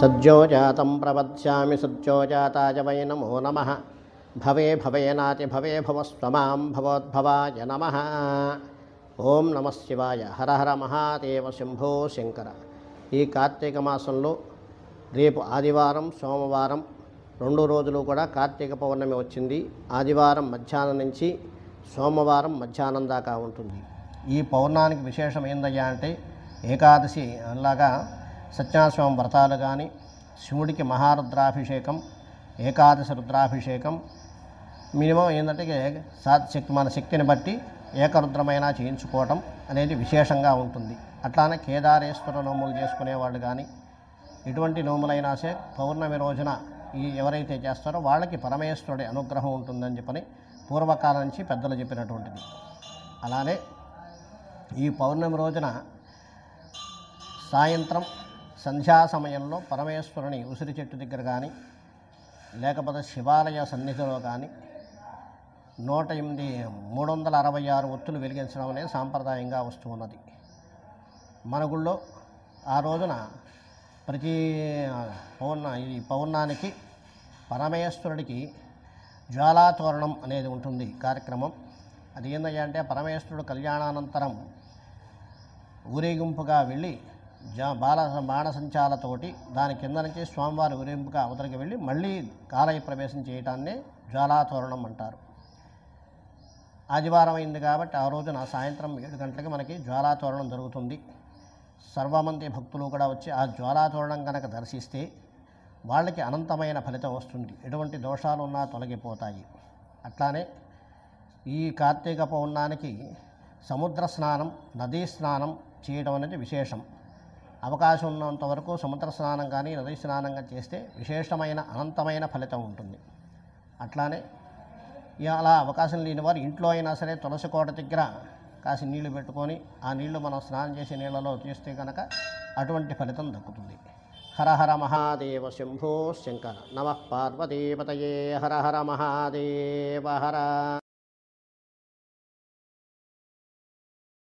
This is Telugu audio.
సజ్జోజాతం ప్రపద్యామి సజ్జోజాతాయ వై నమో నమ భవే భవేనాతి భవే భవస్వమాం భవోద్భవాయ నమ ఓం నమ శివాయ హర హర మహాదేవ శంభో శంకర ఈ కార్తీక మాసంలో రేపు ఆదివారం సోమవారం రెండు రోజులు కూడా కార్తీక పౌర్ణమి వచ్చింది ఆదివారం మధ్యాహ్నం నుంచి సోమవారం మధ్యాహ్నం దాకా ఉంటుంది ఈ పౌర్ణానికి విశేషం ఏందయ్యా అంటే ఏకాదశి అలాగా సత్యనారాయణ వ్రతాలు కానీ శివుడికి మహారుద్రాభిషేకం ఏకాదశి రుద్రాభిషేకం మినిమం ఏంటంటే సాత్ శక్తి మన శక్తిని బట్టి ఏకరుద్రమైన చేయించుకోవటం అనేది విశేషంగా ఉంటుంది అట్లానే కేదారేశ్వర నోములు చేసుకునే వాళ్ళు కానీ ఎటువంటి నోములైనా సరే పౌర్ణమి రోజున ఈ ఎవరైతే చేస్తారో వాళ్ళకి పరమేశ్వరుడి అనుగ్రహం ఉంటుందని చెప్పని పూర్వకాలం నుంచి పెద్దలు చెప్పినటువంటిది అలానే ఈ పౌర్ణమి రోజున సాయంత్రం సంధ్యా సమయంలో పరమేశ్వరుని ఉసిరి చెట్టు దగ్గర కానీ లేకపోతే శివాలయ సన్నిధిలో కానీ నూట ఎనిమిది మూడు వందల అరవై ఆరు ఒత్తులు వెలిగించడం అనేది సాంప్రదాయంగా వస్తూ ఉన్నది మన గుళ్ళో ఆ రోజున ప్రతి పౌర్ణ ఈ పౌర్ణానికి పరమేశ్వరుడికి జ్వాలాతోరణం అనేది ఉంటుంది కార్యక్రమం అది ఏందయ్యా అంటే పరమేశ్వరుడు కళ్యాణానంతరం ఊరేగింపుగా వెళ్ళి జా బాల బాణసంచాలతోటి దాని కింద నుంచి స్వామివారి ఊరేగింపుగా అవతలికి వెళ్ళి మళ్ళీ కాలయ ప్రవేశం చేయటాన్నే జ్వాలాతోరణం అంటారు ఆదివారం అయింది కాబట్టి ఆ రోజున సాయంత్రం ఏడు గంటలకి మనకి జ్వాలాతోరణం జరుగుతుంది సర్వమంది భక్తులు కూడా వచ్చి ఆ జ్వాలాతోరణం కనుక దర్శిస్తే వాళ్ళకి అనంతమైన ఫలితం వస్తుంది ఎటువంటి దోషాలు ఉన్నా తొలగిపోతాయి అట్లానే ఈ కార్తీక పౌర్ణానికి సముద్ర స్నానం నదీ స్నానం చేయడం అనేది విశేషం అవకాశం ఉన్నంత వరకు సముద్ర స్నానం కానీ నదీ స్నానం కానీ చేస్తే విశేషమైన అనంతమైన ఫలితం ఉంటుంది అట్లానే ఇక అలా అవకాశం లేని వారు ఇంట్లో అయినా సరే తులసి కోట దగ్గర కాసి నీళ్లు పెట్టుకొని ఆ నీళ్లు మనం స్నానం చేసే నీళ్ళలో తీస్తే కనుక అటువంటి ఫలితం దక్కుతుంది హర హర మహాదేవ శంభో శంకర నమ పార్వతీపతయే హర హర మహాదేవ హర